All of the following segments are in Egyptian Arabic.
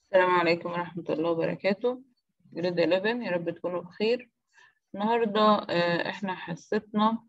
السلام عليكم ورحمة الله وبركاته جريد 11 يا رب تكونوا بخير النهاردة آه، احنا حصتنا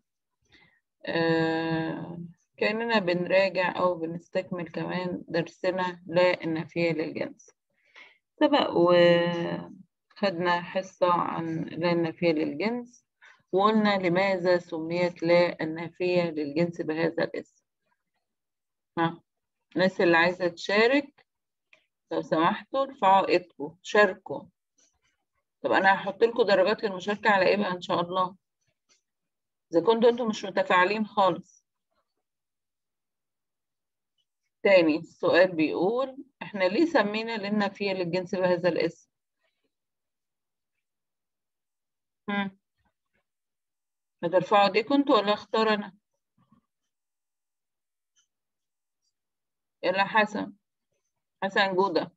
آه، كأننا بنراجع أو بنستكمل كمان درسنا لا النافية للجنس سبق وخدنا حصة عن لا النافية للجنس وقلنا لماذا سميت لا النافية للجنس بهذا الاسم ها الناس اللي عايزة تشارك لو سمحتوا ارفعوا ايدكم شاركوا طب انا هحط لكم درجات للمشاركة على ايه بقى ان شاء الله اذا كنتوا انتم مش متفاعلين خالص تاني السؤال بيقول احنا ليه سمينا للنافية للجنس بهذا الاسم هم. هترفعوا ايديكم انتوا ولا اختار انا يلا حسن حسن جودة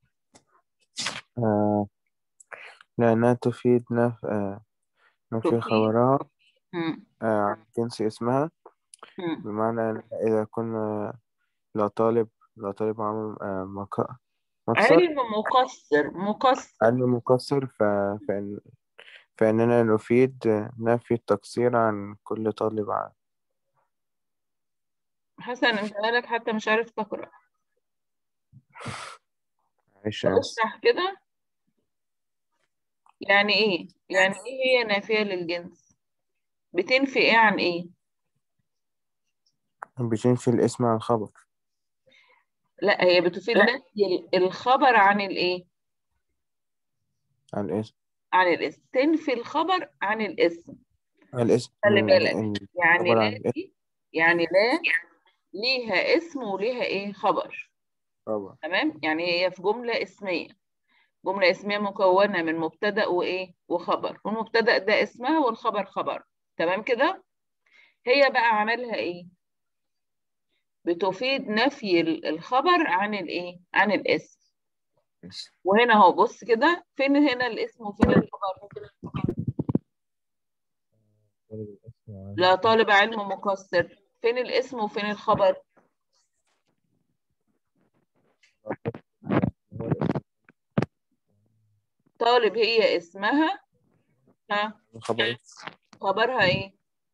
آه لأنها تفيد نف... آه نفي تفيد. خبرها هم. آه عن جنس اسمها هم. بمعنى إن إذا كنا لا طالب لا طالب عمل آه مك... مكسر علم مقصر مقصر علم مكسر ف... فإن... فإننا نفيد نفي التقصير عن كل طالب عام حسن انت مالك حتى مش عارف تقرأ معلش طب أنا آسف. اشرح كده يعني ايه يعني ايه هي نافية للجنس بتنفي ايه عن ايه بتنفي الاسم عن الخبر لا هي بتفيد نفي ال- الخبر عن الايه عن الاسم عن الاسم تنفي الخبر عن الاسم عن الاسم خلي بالك ال- يعني الخبر عن لا الاسم دي يعني لا ليها اسم وليها ايه خبر طبعا تمام يعني هي في جملة اسمية جملة اسمية مكونة من مبتدأ وايه وخبر والمبتدأ ده اسمها والخبر خبر تمام كده هي بقى عملها ايه بتفيد نفي ال- الخبر عن الايه عن الاسم وهنا اهو بص كده فين هنا الاسم وفين الخبر لا طالب علم مقصر فين الاسم وفين الخبر طالب هي اسمها ها الخبر خبرها ايه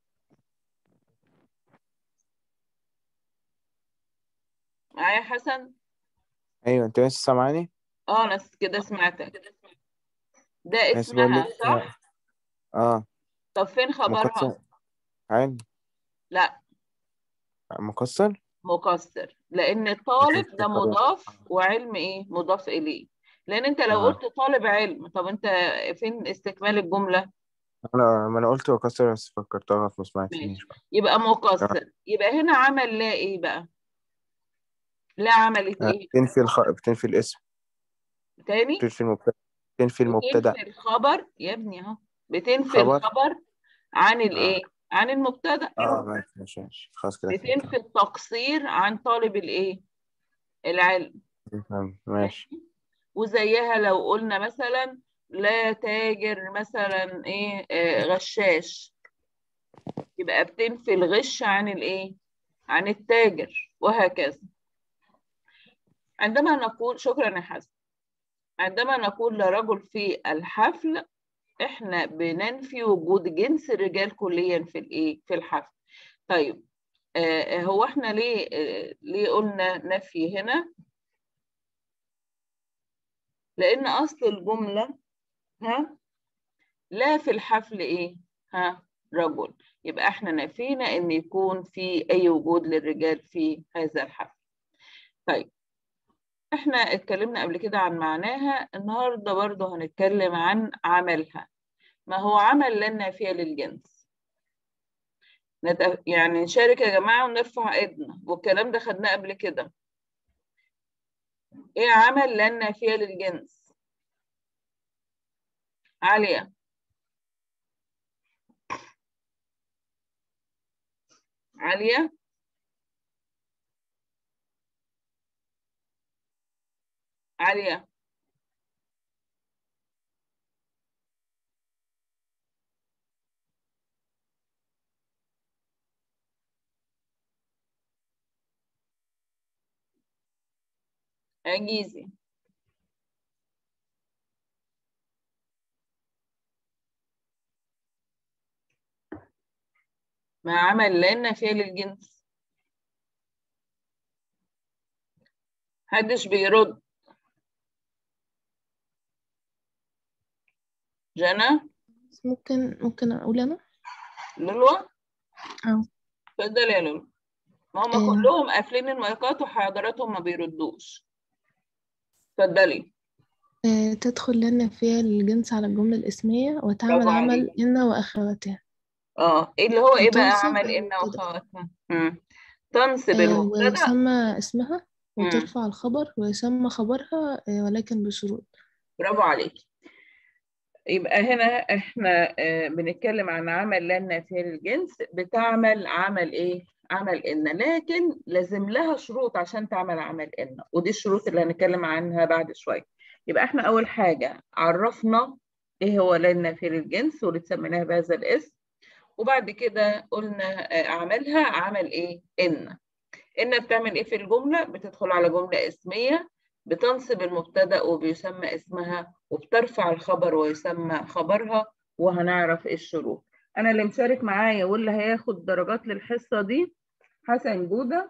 معايا حسن أيوة أنت لسه سامعني؟ اه انا كده سمعتك ده بس بقول اسمها لك صح اه طب فين خبرها مكسر عادي لا مكسر مقصر لان الطالب ده خبرها. مضاف وعلم ايه مضاف اليه لان انت لو آه. قلت طالب علم طب انت فين استكمال الجملة انا ما انا قلت مكسر بس فكرتها ما سمعتنيش بقى يبقى مقصر يبقى هنا عمل لا ايه بقى لا عملت آه، ايه بتنفي الخ... بتنفي الاسم تاني بتنفي المبتدا بتنفي المبتدا بتنفي الخبر يا ابني اهو بتنفي خبر. الخبر عن الايه عن المبتدا اه ماشي ماشي ماشي خلاص كده بتنفي التقصير عن طالب الايه العلم فهمت. ماشي وزيها لو قلنا مثلا لا تاجر مثلا ايه آه، غشاش يبقى بتنفي الغش عن الايه عن التاجر وهكذا عندما نقول شكرا يا حسن عندما نقول لرجل في الحفل احنا بننفي وجود جنس الرجال كليا في الايه في الحفل طيب آه هو احنا ليه آه ليه قلنا نفي هنا لان اصل الجمله ها لا في الحفل ايه ها رجل يبقى احنا نفينا ان يكون في اي وجود للرجال في هذا الحفل طيب احنا اتكلمنا قبل كده عن معناها النهارده برضه هنتكلم عن عملها ما هو عمل لا نافية للجنس نت- يعني نشارك يا جماعة ونرفع ايدنا والكلام ده خدناه قبل كده ايه عمل لا نافية للجنس عالية عالية عالية انجيزي مع عمل لا النافية للجنس محدش بيرد جنى ممكن ممكن أقول أنا لولو أه اتفضل يا لولو ما هم آه. كلهم قافلين المايكات وحضراتهم ما بيردوش اتفضلي آه، تدخل لنا فيها الجنس على الجملة الاسمية وتعمل برافو عمل عليك. إن وأخواتها اه ايه اللي هو ايه بقى وتنصب عمل ان المبتدأ. واخواتها مم. تنصب آه، المبتدا ويسمى اسمها مم. وترفع الخبر ويسمى خبرها آه، ولكن بشروط برافو عليك يبقى هنا احنا آه، بنتكلم عن عمل لا النافية للجنس بتعمل عمل ايه؟ عمل ان لكن لازم لها شروط عشان تعمل عمل ان ودي الشروط اللي هنتكلم عنها بعد شوية يبقى احنا اول حاجة عرفنا ايه هو لا النافية للجنس واللي سميناها بهذا الاسم وبعد كده قلنا آه، عملها عمل ايه؟ ان ان بتعمل ايه في الجملة؟ بتدخل على جملة اسمية بتنصب المبتدأ وبيسمى اسمها وبترفع الخبر ويسمى خبرها وهنعرف ايه الشروط انا اللي مشارك معايا واللي هياخد درجات للحصة دي حسن جودة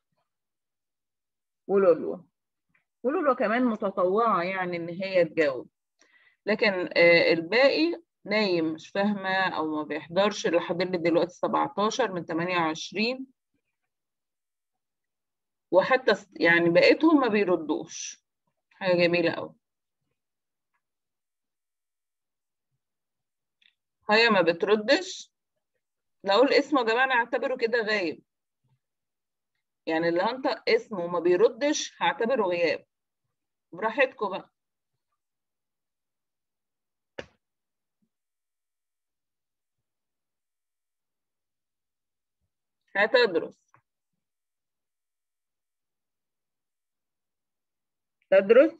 ولولو ولولو كمان متطوعة يعني ان هي تجاوب لكن آه، الباقي نايم مش فاهمة او ما بيحضرش اللي حاضر لي دلوقتي 17 من 28 وحتى س- يعني بقيتهم ما بيردوش حاجة جميلة قوي هيا ما بتردش لو الاسم يا جماعة اعتبره كده غايب يعني اللي هنطق اسمه وما بيردش هعتبره غياب براحتكم بقى هتدرس تدرس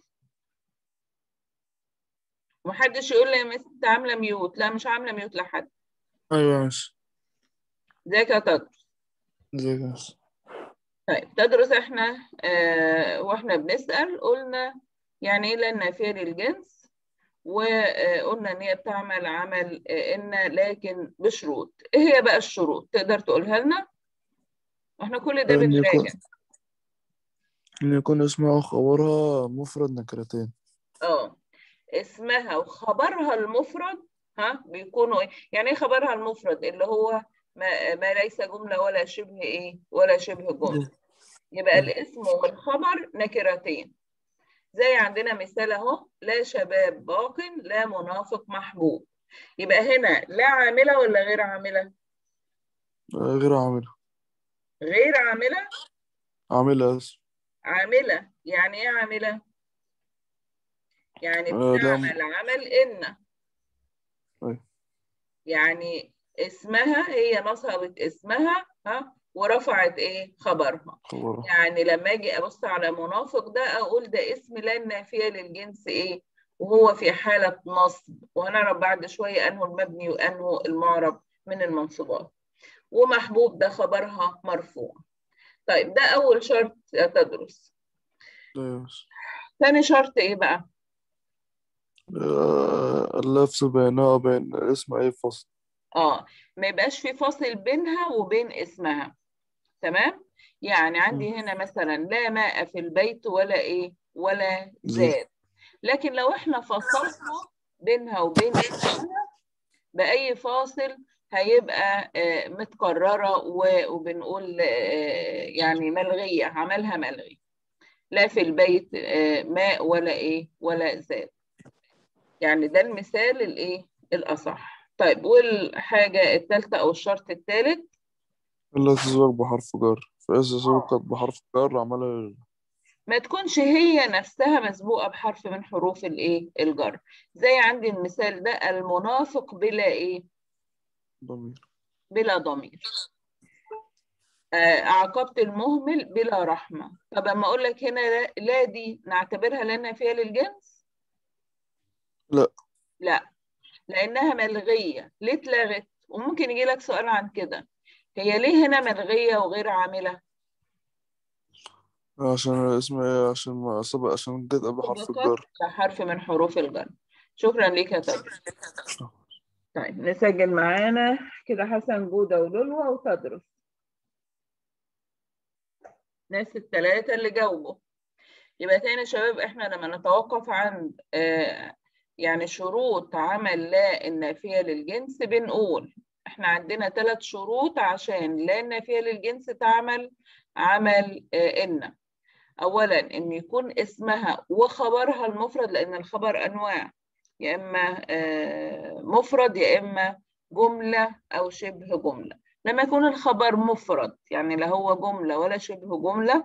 ومحدش يقول لي يا مس انت عامله ميوت لا مش عامله ميوت لحد أيوة ماشي ازيك يا تدرس ازيك يا مس طيب تدرس احنا آه واحنا بنسأل قلنا يعني ايه لا النافية للجنس وقلنا ان هي بتعمل عمل آه، ان لكن بشروط ايه هي بقى الشروط تقدر تقولها لنا واحنا كل ده إن يكون بنراجع إن يكون اسمها وخبرها مفرد نكرتين اه اسمها وخبرها المفرد ها بيكونوا ايه يعني ايه خبرها المفرد اللي هو ما, ما ليس جملة ولا شبه ايه ولا شبه جملة يبقى الاسم والخبر نكرتين زي عندنا مثال اهو لا شباب باق لا منافق محبوب يبقى هنا لا عاملة ولا غير عاملة آه، غير عاملة غير عاملة عاملة اسم عاملة يعني ايه عاملة يعني آه، لا بتعمل عمل ان أيوة. يعني اسمها هي نصبت اسمها ها ورفعت ايه خبرها خبرها يعني لما اجي ابص على منافق ده اقول ده اسم لا النافيه للجنس ايه وهو في حاله نصب وهنعرف بعد شويه انه المبني وانه المعرب من المنصوبات ومحبوب ده خبرها مرفوع طيب ده اول شرط يا تدرس أيوة مس ثاني شرط ايه بقى آه، اللفظ بينها وبين اسم أي فصل اه ما يبقاش في فاصل بينها وبين اسمها تمام يعني عندي هنا مثلا لا ماء في البيت ولا ايه ولا زيت. زاد لكن لو احنا فصلنا بينها وبين اسمها بأي فاصل هيبقى آه، متكررة و- وبنقول آه، يعني ملغية عملها ملغي لا في البيت آه، ماء ولا ايه ولا زاد يعني ده المثال الايه الأصح طيب والحاجة الثالثة أو الشرط الثالث التي تسبق بحرف جر فإذا سبقت بحرف جر عملها ما تكونش هي نفسها مسبوقة بحرف من حروف الايه الجر زي عندي المثال ده المنافق بلا ايه ضمير بلا ضمير آه، عاقبت المهمل بلا رحمة طب اما اقول لك هنا لا, لا دي نعتبرها لنا فيها للجنس لا. لا لانها ملغية ليه اتلغت وممكن يجي لك سؤال عن كده هي ليه هنا ملغية وغير عاملة عشان اسم إيه عشان ما سبق عشان جت قبل حرف سبقت الجر بحرف من حروف الجر شكرا لك يا تدرس طيب نسجل معانا كده حسن جودة ولولوى وتدرس ناس التلاتة اللي جاوبوا يبقى تاني يا شباب احنا لما نتوقف عند آه يعني شروط عمل لا النافية للجنس بنقول احنا عندنا ثلاث شروط عشان لا النافية للجنس تعمل عمل آه إن أولا إن يكون اسمها وخبرها المفرد لأن الخبر أنواع يا إما آه مفرد يا إما جملة أو شبه جملة لما يكون الخبر مفرد يعني لا هو جملة ولا شبه جملة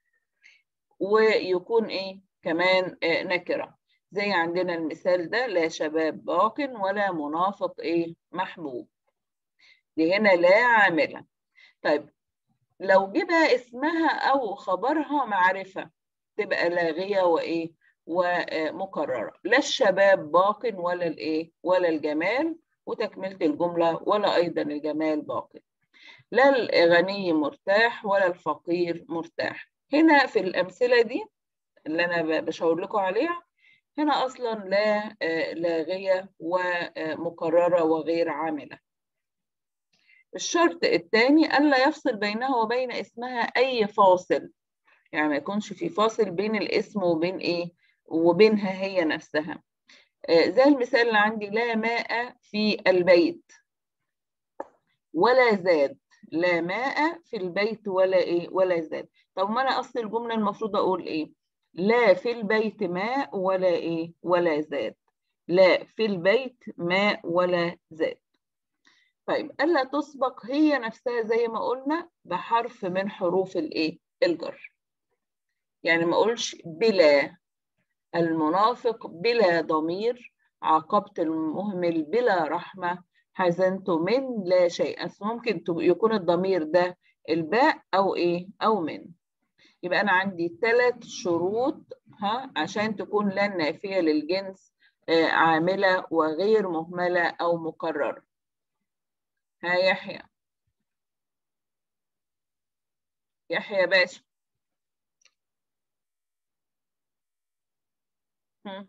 ويكون إيه كمان آه نكرة زي عندنا المثال ده لا شباب باق ولا منافق إيه محبوب دي هنا لا عاملة طيب لو جه اسمها أو خبرها معرفة تبقى لاغية وإيه ومكررة لا الشباب باق ولا الإيه ولا الجمال وتكملة الجملة ولا أيضا الجمال باق لا الغني مرتاح ولا الفقير مرتاح هنا في الأمثلة دي اللي أنا بشاور لكم عليها هنا أصلا لا لاغية ومكررة وغير عاملة الشرط الثاني ألا يفصل بينها وبين اسمها أي فاصل يعني ما يكونش في فاصل بين الاسم وبين إيه وبينها هي نفسها زي المثال اللي عندي لا ماء في البيت ولا زاد لا ماء في البيت ولا إيه ولا زاد طب ما أنا أصل الجملة المفروض أقول إيه لا في البيت ماء ولا إيه ولا زاد لا في البيت ماء ولا زاد طيب ألا تسبق هي نفسها زي ما قلنا بحرف من حروف الإيه الجر يعني ما أقولش بلا المنافق بلا ضمير عاقبت المهمل بلا رحمة حزنت من لا شيء ممكن يكون الضمير ده الباء أو إيه أو من يبقى أنا عندي ثلاث شروط ها عشان تكون لا نافية للجنس آه عاملة وغير مهملة أو مكررة ها يحيى يحيى باشا هم.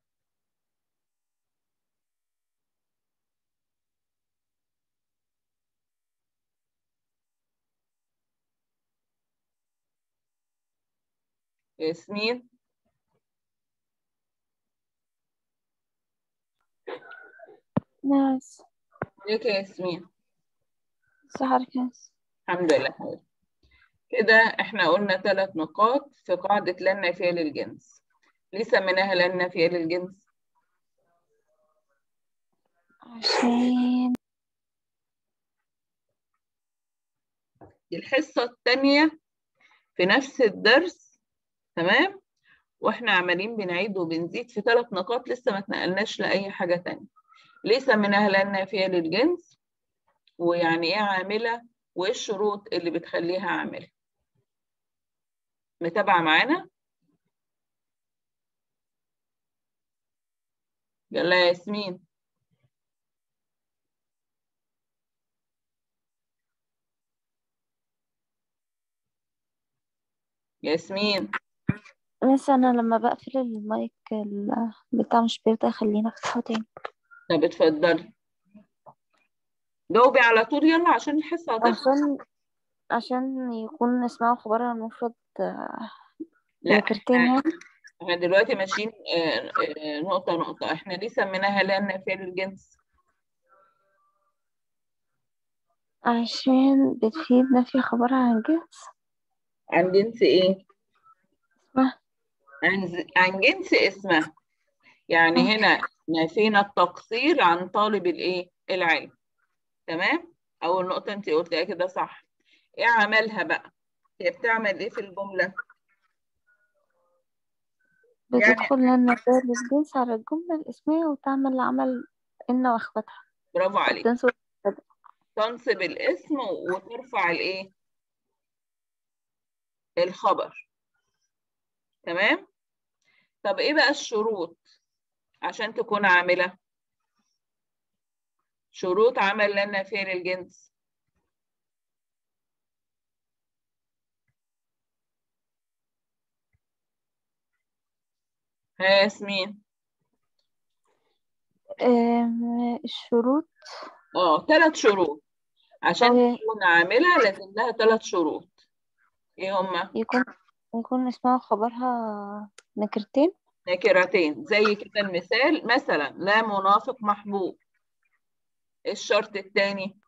ياسمين ناس ازيك يا ياسمين سحر كاس الحمد لله حبيبي كده احنا قلنا ثلاث نقاط في قاعدة لا نافية للجنس ليه سميناها لا نافية للجنس عشان دي الحصة الثانية في نفس الدرس تمام واحنا عمالين بنعيد وبنزيد في ثلاث نقاط لسه ما اتنقلناش لأي حاجة تانية ليه سميناها لا نافية للجنس ويعني ايه عاملة وايه الشروط اللي بتخليها عاملة متابعة معانا يلا يا ياسمين ياسمين بس انا لما بقفل المايك ال- بتاع مش بيرضى يخليني افتحه تاني طب اتفضلي جاوبي على طول يلا عشان الحصة هتخلص عشان عشان يكون اسمها خبرها المفرد آه، لا ذاكرتين احنا يعني احنا دلوقتي ماشيين آه، آه، نقطة نقطة احنا ليه سميناها لا نافية للجنس عشان بتفيد نفي خبرها عن جنس عن جنس ايه اسمها عن ز- عن جنس اسمها يعني آه. هنا نفينا التقصير عن طالب الايه العلم تمام اول نقطة انت قلتيها كده صح ايه عملها بقى هي بتعمل ايه في الجملة يعني بتدخل لنا دال الجنس على الجملة الاسمية وتعمل عمل إن وأخواتها برافو عليك وبتنصب تنصب الاسم وترفع الايه الخبر تمام طب ايه بقى الشروط عشان تكون عاملة شروط عمل لا نافية للجنس ها ياسمين آم، الشروط اه ثلاث شروط عشان هو تكون عاملة لازم لها ثلاث شروط ايه هما يكون يكون اسمها وخبرها نكرتين نكرتين زي كده المثال مثلا لا منافق محبوب إيه الشرط الثاني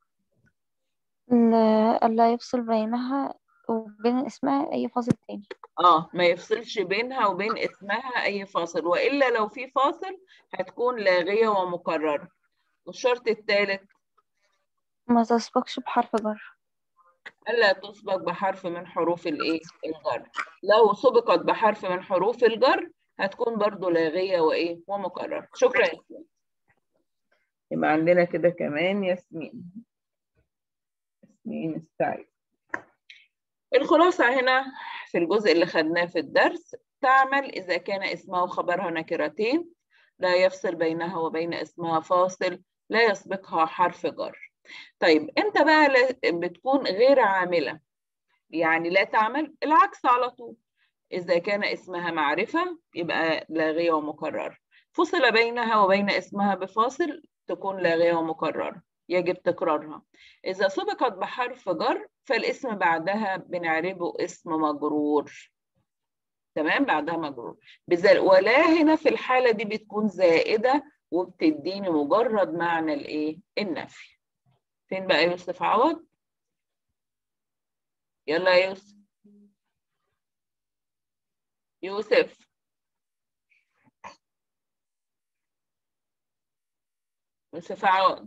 لا ألا يفصل بينها وبين اسمها أي فاصل تاني اه ما يفصلش بينها وبين اسمها اي فاصل والا لو في فاصل هتكون لاغية ومكررة والشرط الثالث ما تسبقش بحرف جر ألا تسبق بحرف من حروف الإيه؟ الجر. لو سبقت بحرف من حروف الجر هتكون برضو لاغية وإيه؟ ومكررة. شكرا يا ياسمين. يبقى عندنا كده كمان ياسمين. ياسمين السعيد. الخلاصة هنا في الجزء اللي خدناه في الدرس تعمل إذا كان اسمها وخبرها نكرتين لا يفصل بينها وبين اسمها فاصل لا يسبقها حرف جر. طيب امتى بقى لا- بتكون غير عاملة يعني لا تعمل العكس على طول إذا كان اسمها معرفة يبقى لاغية ومكررة فصل بينها وبين اسمها بفاصل تكون لاغية ومكررة يجب تكرارها إذا سبقت بحرف جر فالاسم بعدها بنعربه اسم مجرور تمام بعدها مجرور بذل ولا هنا في الحالة دي بتكون زائدة وبتديني مجرد معنى الايه النفي فين بقى يوسف عوض يلا يا يوسف يوسف يوسف عوض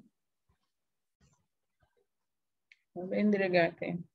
وبين رجع تاني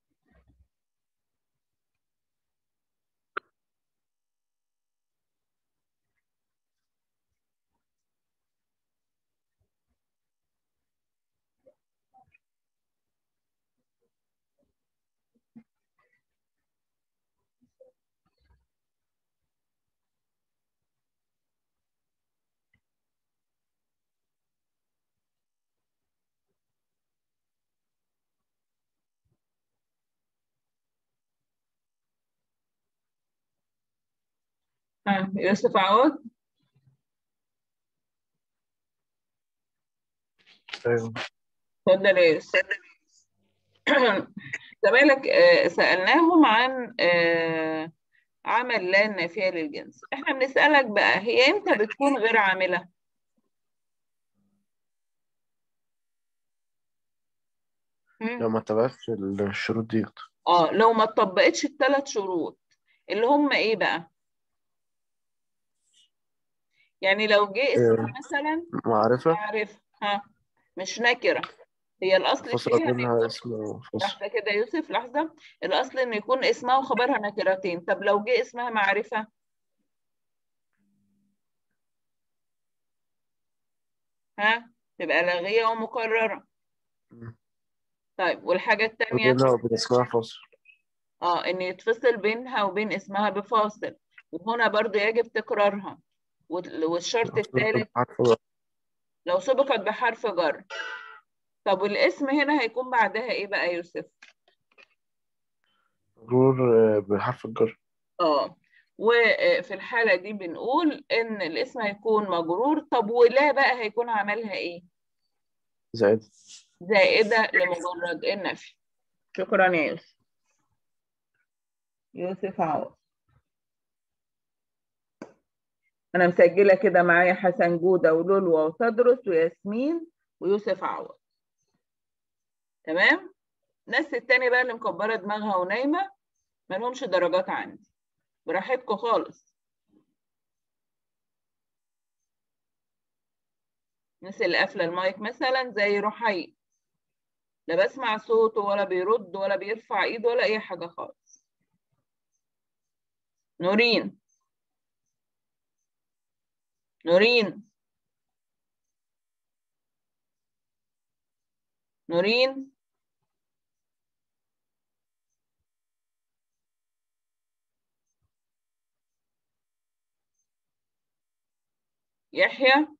ها يوسف عوض أيوة اتفضل يا يوسف زمايلك آه، سألناهم عن آه، عمل لا النافية للجنس احنا بنسألك بقى هي امتى بتكون غير عاملة مم؟ لو ما تبعتش الشروط دي اه لو ما اتطبقتش الثلاث شروط اللي هم ايه بقى يعني لو جه اسمها آه، مثلا معرفة معرفة ها مش نكرة هي الأصل فصل فيها إن بينها يكون اسم وفصل لحظة كده يا يوسف لحظة الأصل إن يكون اسمها وخبرها نكرتين طب لو جه اسمها معرفة ها تبقى لاغية ومكررة مم. طيب والحاجة التانية وبينها وبين اسمها فصل اه إن يتفصل بينها وبين اسمها بفاصل وهنا برضو يجب تكرارها وال- والشرط الثالث حرف جر. لو سبقت بحرف جر طب والاسم هنا هيكون بعدها ايه بقى يا يوسف؟ مرور آه، بحرف الجر اه وفي الحالة دي بنقول إن الاسم هيكون مجرور طب ولا بقى هيكون عملها إيه؟ زائد زائدة لمجرد النفي شكرا يا يوسف يوسف عوض أنا مسجلة كده معايا حسن جودة ولولوى وتدرس وياسمين ويوسف عوض تمام؟ الناس التانية بقى اللي مكبرة دماغها ونايمة مالهمش درجات عندي براحتكم خالص الناس اللي قافلة المايك مثلا زي رحيل لا بسمع صوته ولا بيرد ولا بيرفع ايده ولا اي حاجة خالص نورين نورين نورين يحيى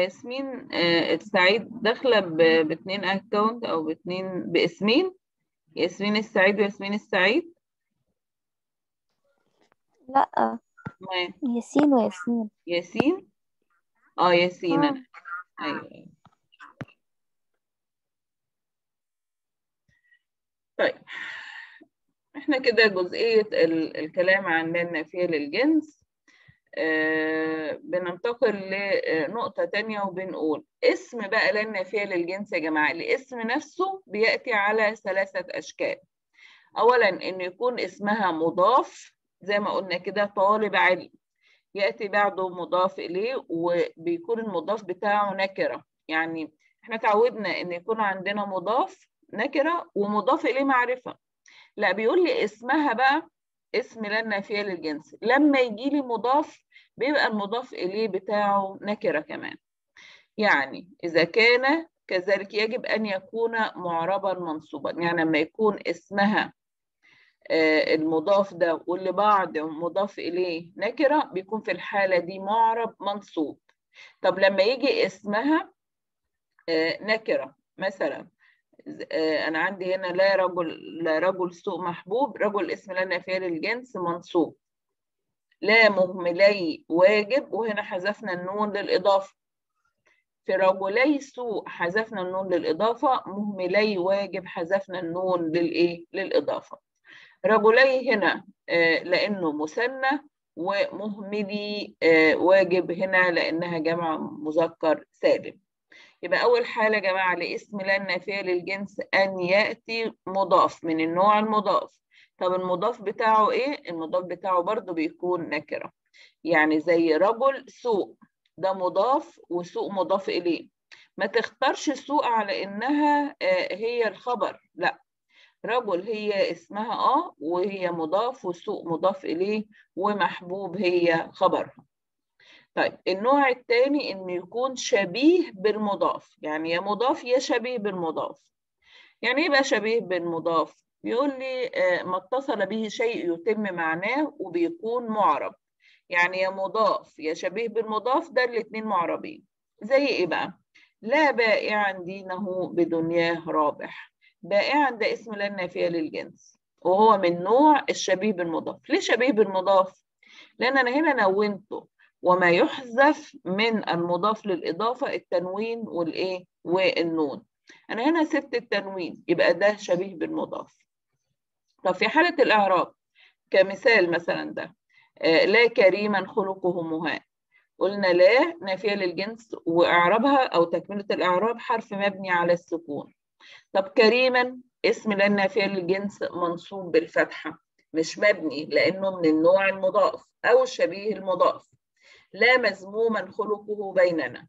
وياسمين آه، السعيد داخلة ب- باتنين اكونت او باتنين باسمين ياسمين السعيد وياسمين السعيد لا ما ياسين وياسمين ياسين اه ياسين آه. انا ايوه أيوة. طيب احنا كده جزئية ال- الكلام عن لا النافية للجنس آه بننتقل لنقطة تانية وبنقول اسم بقى لا النافية للجنس يا جماعة الاسم نفسه بيأتي على ثلاثة أشكال أولا إن يكون اسمها مضاف زي ما قلنا كده طالب علم يأتي بعده مضاف إليه وبيكون المضاف بتاعه نكرة يعني احنا تعودنا إن يكون عندنا مضاف نكرة ومضاف إليه معرفة لا بيقول لي اسمها بقى اسم لا النافية للجنس لما يجي لي مضاف بيبقى المضاف إليه بتاعه نكرة كمان يعني إذا كان كذلك يجب أن يكون معربا منصوبا يعني لما يكون اسمها آه، المضاف ده واللي بعده مضاف إليه نكرة بيكون في الحالة دي معرب منصوب طب لما يجي اسمها آه، نكرة مثلا آه، أنا عندي هنا لا رجل لا رجل سوء محبوب رجل اسم لا نافية للجنس منصوب لا مهملي واجب وهنا حذفنا النون للإضافة في رجلي سوء حذفنا النون للإضافة مهملي واجب حذفنا النون للإيه للإضافة رجلي هنا آه، لأنه مثنى ومهملي آه، واجب هنا لأنها جمع مذكر سالم يبقى أول حالة يا جماعة لاسم لا النافية للجنس أن يأتي مضاف من النوع المضاف طب المضاف بتاعه إيه؟ المضاف بتاعه برضو بيكون نكرة يعني زي رجل سوء ده مضاف وسوء مضاف إليه ما تختارش سوء على إنها آه، هي الخبر لا رجل هي اسمها اه وهي مضاف وسوء مضاف إليه ومحبوب هي خبرها طيب النوع الثاني انه يكون شبيه بالمضاف يعني يا مضاف يا شبيه بالمضاف يعني ايه بقى شبيه بالمضاف بيقول لي آه، ما اتصل به شيء يتم معناه وبيكون معرب يعني يا مضاف يا شبيه بالمضاف ده الاتنين معربين زي ايه بقى لا بائعا دينه بدنياه رابح بائعا ده اسم لا نافية للجنس وهو من نوع الشبيه بالمضاف ليه شبيه بالمضاف لان انا هنا نونته وما يحذف من المضاف للإضافة التنوين والإيه والنون أنا هنا سبت التنوين يبقى ده شبيه بالمضاف طب في حالة الإعراب كمثال مثلا ده آه، لا كريما خلقه مهان قلنا لا نافية للجنس وإعرابها أو تكملة الإعراب حرف مبني على السكون طب كريما اسم لا نافية للجنس منصوب بالفتحة مش مبني لأنه من النوع المضاف أو الشبيه المضاف لا مذموما خلقه بيننا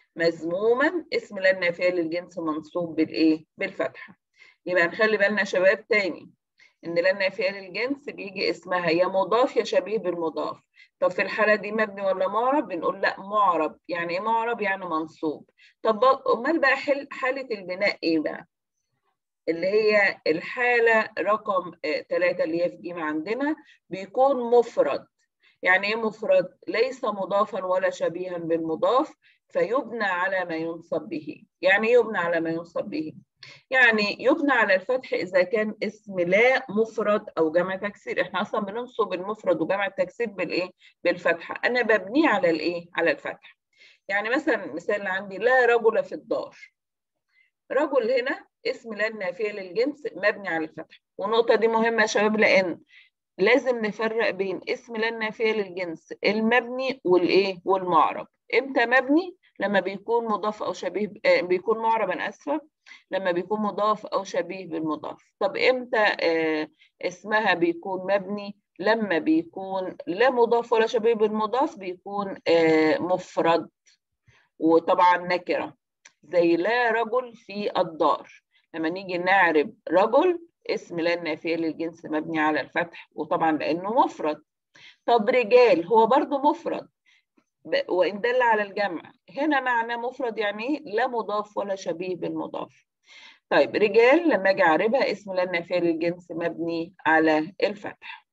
مذموما اسم لا نافية للجنس منصوب بالايه بالفتحة يبقى نخلي بالنا يا شباب تاني ان لا نافية للجنس بيجي اسمها يا مضاف يا شبيه بالمضاف طب في الحالة دي مبني ولا معرب بنقول لا معرب يعني ايه معرب يعني منصوب طب بق- امال بقى حل حالة البناء ايه بقى اللي هي الحالة رقم ثلاثة اللي هي في جيم عندنا بيكون مفرد يعني ايه مفرد ليس مضافا ولا شبيها بالمضاف فيبنى على ما ينصب به يعني ايه يبنى على ما ينصب به يعني يبنى على الفتح اذا كان اسم لا مفرد او جمع تكسير احنا اصلا بننصب المفرد وجمع التكسير بالايه بالفتحه انا ببنيه على الايه على الفتح يعني مثلا المثال اللي عندي لا رجل في الدار رجل هنا اسم لا النافيه للجنس مبني على الفتح والنقطه دي مهمه يا شباب لان لازم نفرق بين اسم لا النافيه للجنس المبني والايه والمعرب امتى مبني لما بيكون مضاف او شبيه آه، بيكون معرب انا اسفه لما بيكون مضاف او شبيه بالمضاف طب امتى آه، اسمها بيكون مبني لما بيكون لا مضاف ولا شبيه بالمضاف بيكون آه، مفرد وطبعا نكره زي لا رجل في الدار لما نيجي نعرب رجل اسم لا النافية للجنس مبني على الفتح وطبعا لأنه مفرد طب رجال هو برضو مفرد ب- وإن دل على الجمع هنا معنى مفرد يعني إيه؟ لا مضاف ولا شبيه بالمضاف طيب رجال لما أجي أعربها اسم لا النافية للجنس مبني على الفتح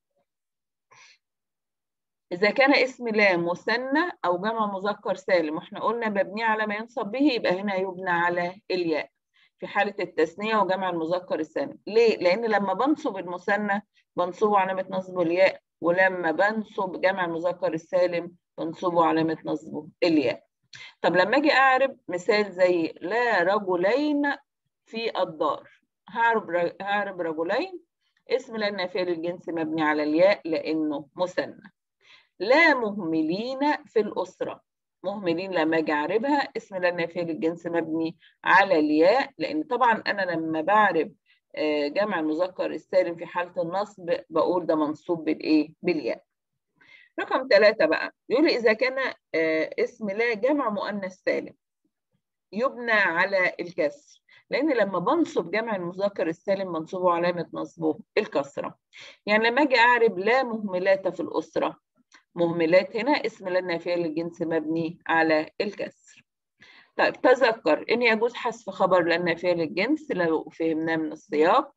إذا كان اسم لا مثنى أو جمع مذكر سالم واحنا قلنا مبني على ما ينصب به يبقى هنا يبنى على الياء في حالة التثنية وجمع المذكر السالم ليه؟ لأن لما بنصب المثنى بنصبه علامة نصبه الياء ولما بنصب جمع المذكر السالم بنصبه علامة نصبه الياء طب لما أجي أعرب مثال زي لا رجلين في الدار هعرب هعرب رجلين اسم لا نافية للجنس مبني على الياء لأنه مثنى لا مهملين في الأسرة مهملين لما اجي اعربها اسم لا نافيه للجنس مبني على الياء لان طبعا انا لما بعرب جمع المذكر السالم في حاله النصب بقول ده منصوب بالايه بالياء رقم ثلاثة بقى يقول إذا كان اسم لا جمع مؤنث سالم يبنى على الكسر لأن لما بنصب جمع المذكر السالم منصوبه علامة نصبه الكسرة يعني لما أجي أعرب لا مهملات في الأسرة مهملات هنا اسم لا نافية للجنس مبني على الكسر طيب تذكر إن يجوز حذف خبر لا نافية للجنس لو فهمناه من السياق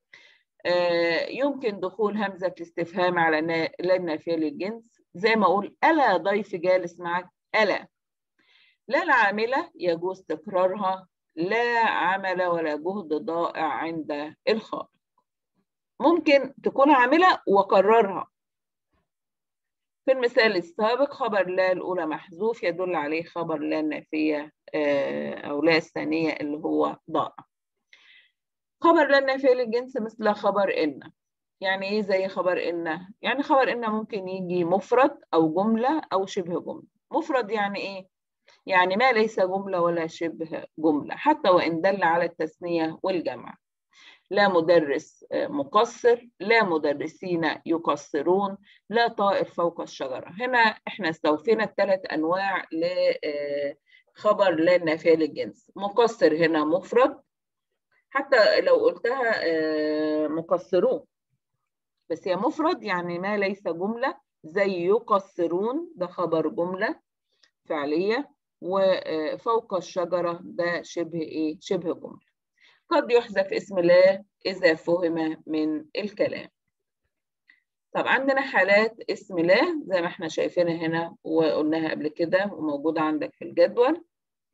آه يمكن دخول همزة الاستفهام على لا نافية للجنس زي ما أقول ألا ضيف جالس معك ألا لا العاملة يجوز تكرارها لا عمل ولا جهد ضائع عند الخالق ممكن تكون عاملة وكررها في المثال السابق خبر لا الأولى محذوف يدل عليه خبر لا النافية أو لا الثانية اللي هو ضائع خبر لا النافية للجنس مثل خبر إن يعني إيه زي خبر إن؟ يعني خبر إن ممكن يجي مفرد أو جملة أو شبه جملة مفرد يعني إيه؟ يعني ما ليس جملة ولا شبه جملة حتى وإن دل على التثنية والجمع لا مدرس مقصر لا مدرسين يقصرون لا طائر فوق الشجرة هنا احنا استوفينا الثلاث أنواع لخبر لا نافية للجنس مقصر هنا مفرد حتى لو قلتها مقصرون بس هي مفرد يعني ما ليس جملة زي يقصرون ده خبر جملة فعلية وفوق الشجرة ده شبه إيه؟ شبه جملة قد يحذف اسم لا إذا فهم من الكلام طب عندنا حالات اسم لا زي ما احنا شايفينها هنا وقلناها قبل كده وموجودة عندك في الجدول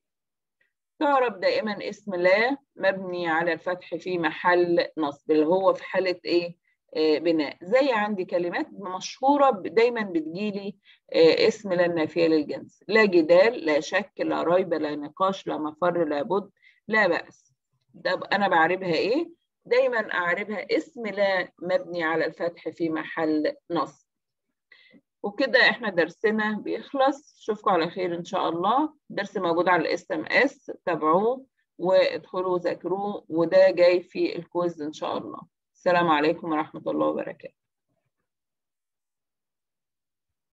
تعرف دائما اسم لا مبني على الفتح في محل نصب اللي هو في حالة ايه آه بناء زي عندي كلمات مشهورة دايما بتجيلي آه اسم لا النافية للجنس لا جدال لا شك لا ريب لا نقاش لا مفر لا بد لا بأس ده أنا بعربها إيه؟ دايما أعربها اسم لا مبني على الفتح في محل نصب وكده احنا درسنا بيخلص اشوفكم على خير ان شاء الله درس موجود على الاس ام اس تابعوه وادخلوا ذاكروه وده جاي في الكويز ان شاء الله السلام عليكم ورحمة الله وبركاته